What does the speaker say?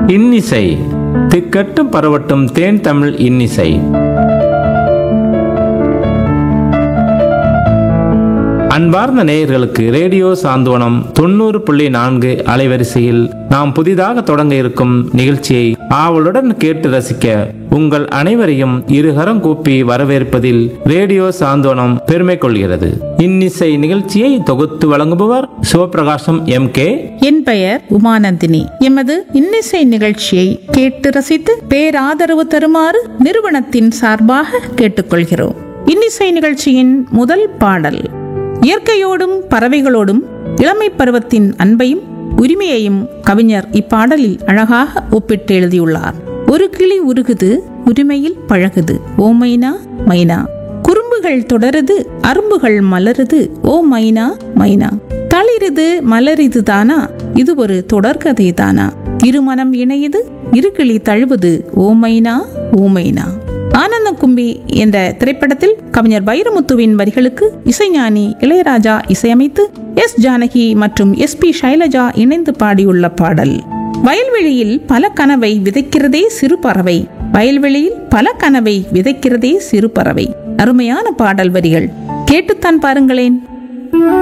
இன்னிசை திக்கட்டும் பரவட்டும் தேன் தமிழ் இன்னிசை அன்பார்ந்த நேயர்களுக்கு ரேடியோ சாந்தோனம் தொண்ணூறு புள்ளி நான்கு அலைவரிசையில் நாம் புதிதாக தொடங்க இருக்கும் நிகழ்ச்சியை ஆவலுடன் கேட்டு ரசிக்க உங்கள் அனைவரையும் இருகரம் கூப்பி வரவேற்பதில் ரேடியோ சாந்தோனம் பெருமை கொள்கிறது இன்னிசை நிகழ்ச்சியை தொகுத்து வழங்குபவர் சிவபிரகாசம் எம் கே என் பெயர் உமானந்தினி எமது இன்னிசை நிகழ்ச்சியை கேட்டு ரசித்து பேராதரவு தருமாறு நிறுவனத்தின் சார்பாக கேட்டுக்கொள்கிறோம் இன்னிசை நிகழ்ச்சியின் முதல் பாடல் இயற்கையோடும் பறவைகளோடும் இளமை பருவத்தின் அன்பையும் உரிமையையும் கவிஞர் இப்பாடலில் அழகாக ஒப்பிட்டு எழுதியுள்ளார் ஒரு கிளி உருகுது உரிமையில் பழகுது ஓ மைனா மைனா குறும்புகள் தொடருது அரும்புகள் மலருது ஓ மைனா மைனா தளிருது மலரிது தானா இது ஒரு தொடர்கதை தானா இருமனம் இணையுது இருக்கிளி தழுவுது ஓ மைனா ஓ மைனா ஆனந்த கும்பி என்ற திரைப்படத்தில் கவிஞர் வைரமுத்துவின் வரிகளுக்கு இசைஞானி இளையராஜா இசையமைத்து எஸ் ஜானகி மற்றும் எஸ் பி சைலஜா இணைந்து பாடியுள்ள பாடல் வயல்வெளியில் பல கனவை விதைக்கிறதே சிறு பறவை வயல்வெளியில் பல கனவை விதைக்கிறதே சிறு பறவை அருமையான பாடல் வரிகள் கேட்டுத்தான் பாருங்களேன்